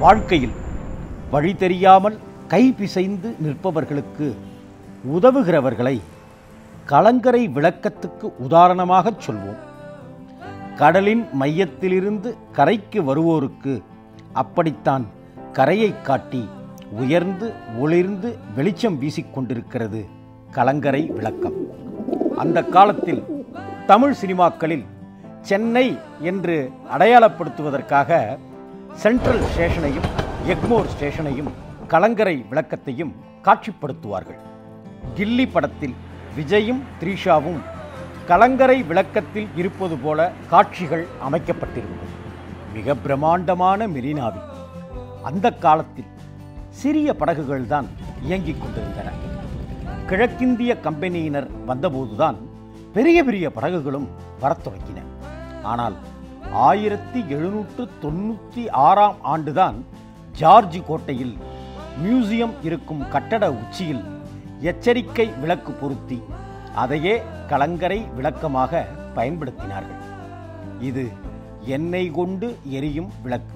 வாழ்க்கையில் வழி தெரியாமல் கை பிசைந்து நிற்பவர்களுக்கு உதவுகிறவர்களை கலங்கரை விளக்கத்துக்கு உதாரணமாகச் சொல்வோம் கடலின் மையத்திலிருந்து கரைக்கு வருவோருக்கு அப்படித்தான் கரையை காட்டி உயர்ந்து ஒளிர்ந்து வெளிச்சம் வீசிக்கொண்டிருக்கிறது கலங்கரை விளக்கம் அந்த காலத்தில் தமிழ் சினிமாக்களில் சென்னை என்று அடையாளப்படுத்துவதற்காக சென்ட்ரல் ஸ்டேஷனையும் எக்மோர் ஸ்டேஷனையும் கலங்கரை விளக்கத்தையும் காட்சிப்படுத்துவார்கள் கில்லி படத்தில் விஜயும் த்ரீஷாவும் கலங்கரை விளக்கத்தில் இருப்பது போல காட்சிகள் அமைக்கப்பட்டிருக்கும் மிக பிரம்மாண்டமான மெரினாவில் அந்த காலத்தில் சிறிய படகுகள் தான் இயங்கிக் கொண்டிருந்தன கிழக்கிந்திய கம்பெனியினர் வந்தபோதுதான் பெரிய பெரிய படகுகளும் வரத் தொடங்கின ஆனால் ஆயிரத்தி எழுநூற்று தொண்ணூற்றி ஆறாம் ஆண்டுதான் ஜார்ஜ் கோட்டையில் மியூசியம் இருக்கும் கட்டட உச்சியில் எச்சரிக்கை விளக்கு பொருத்தி அதையே கலங்கரை விளக்கமாக பயன்படுத்தினார்கள் இது எண்ணெய் கொண்டு எரியும் விளக்கு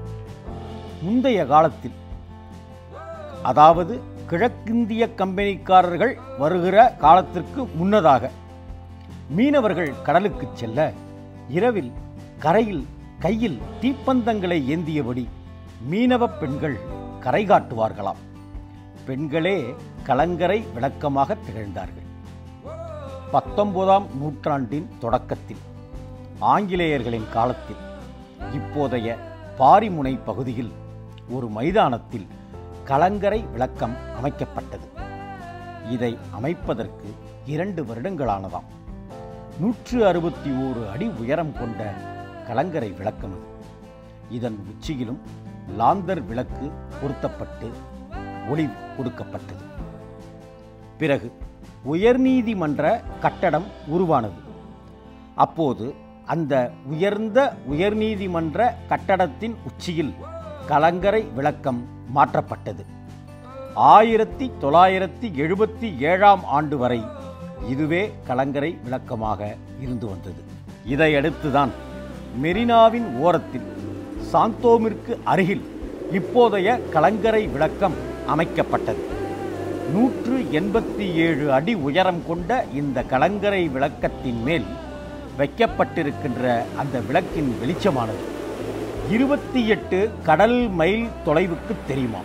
முந்தைய காலத்தில் அதாவது கிழக்கிந்திய கம்பெனிக்காரர்கள் வருகிற காலத்திற்கு முன்னதாக மீனவர்கள் கடலுக்கு செல்ல இரவில் கரையில் கையில் தீப்பந்தங்களை ஏந்தியபடி மீனவ பெண்கள் கரை காட்டுவார்களாம் பெண்களே கலங்கரை விளக்கமாக திகழ்ந்தார்கள் பத்தொன்பதாம் நூற்றாண்டின் தொடக்கத்தில் ஆங்கிலேயர்களின் காலத்தில் இப்போதைய பாரிமுனை பகுதியில் ஒரு மைதானத்தில் கலங்கரை விளக்கம் அமைக்கப்பட்டது இதை அமைப்பதற்கு இரண்டு வருடங்களானதாம் நூற்று அறுபத்தி ஓரு அடி உயரம் கொண்ட கலங்கரை விளக்கம் இது இதன் உச்சியிலும் லாந்தர் விளக்கு பொருத்தப்பட்டு ஒளி கொடுக்கப்பட்டது பிறகு உயர்நீதிமன்ற கட்டடம் உருவானது அப்போது அந்த உயர்ந்த உயர்நீதிமன்ற கட்டடத்தின் உச்சியில் கலங்கரை விளக்கம் மாற்றப்பட்டது ஆயிரத்தி தொள்ளாயிரத்தி எழுபத்தி ஏழாம் ஆண்டு வரை இதுவே கலங்கரை விளக்கமாக இருந்து வந்தது இதையடுத்துதான் மெரினாவின் ஓரத்தில் சாந்தோமிற்கு அருகில் இப்போதைய கலங்கரை விளக்கம் அமைக்கப்பட்டது நூற்று எண்பத்தி ஏழு அடி உயரம் கொண்ட இந்த கலங்கரை விளக்கத்தின் மேல் வைக்கப்பட்டிருக்கின்ற அந்த விளக்கின் வெளிச்சமானது இருபத்தி எட்டு கடல் மைல் தொலைவுக்கு தெரியுமா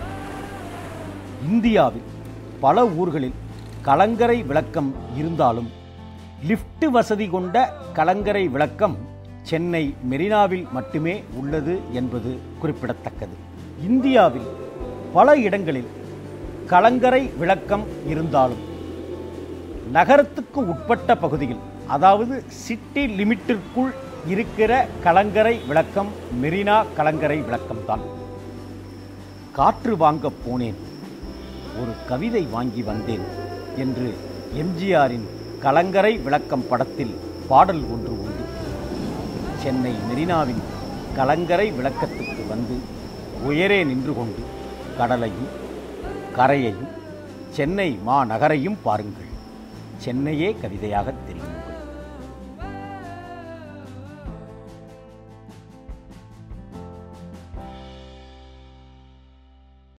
இந்தியாவில் பல ஊர்களில் கலங்கரை விளக்கம் இருந்தாலும் லிஃப்ட் வசதி கொண்ட கலங்கரை விளக்கம் சென்னை மெரினாவில் மட்டுமே உள்ளது என்பது குறிப்பிடத்தக்கது இந்தியாவில் பல இடங்களில் கலங்கரை விளக்கம் இருந்தாலும் நகரத்துக்கு உட்பட்ட பகுதியில் அதாவது சிட்டி லிமிட்டிற்குள் இருக்கிற கலங்கரை விளக்கம் மெரினா கலங்கரை விளக்கம்தான் காற்று வாங்க போனேன் ஒரு கவிதை வாங்கி வந்தேன் என்று எம்ஜிஆரின் கலங்கரை விளக்கம் படத்தில் பாடல் ஒன்று உண்டு சென்னை மெரினாவின் கலங்கரை விளக்கத்துக்கு வந்து உயரே நின்று கொண்டு கடலையும் கரையையும் சென்னை மாநகரையும் பாருங்கள் சென்னையே கவிதையாக தெரியும்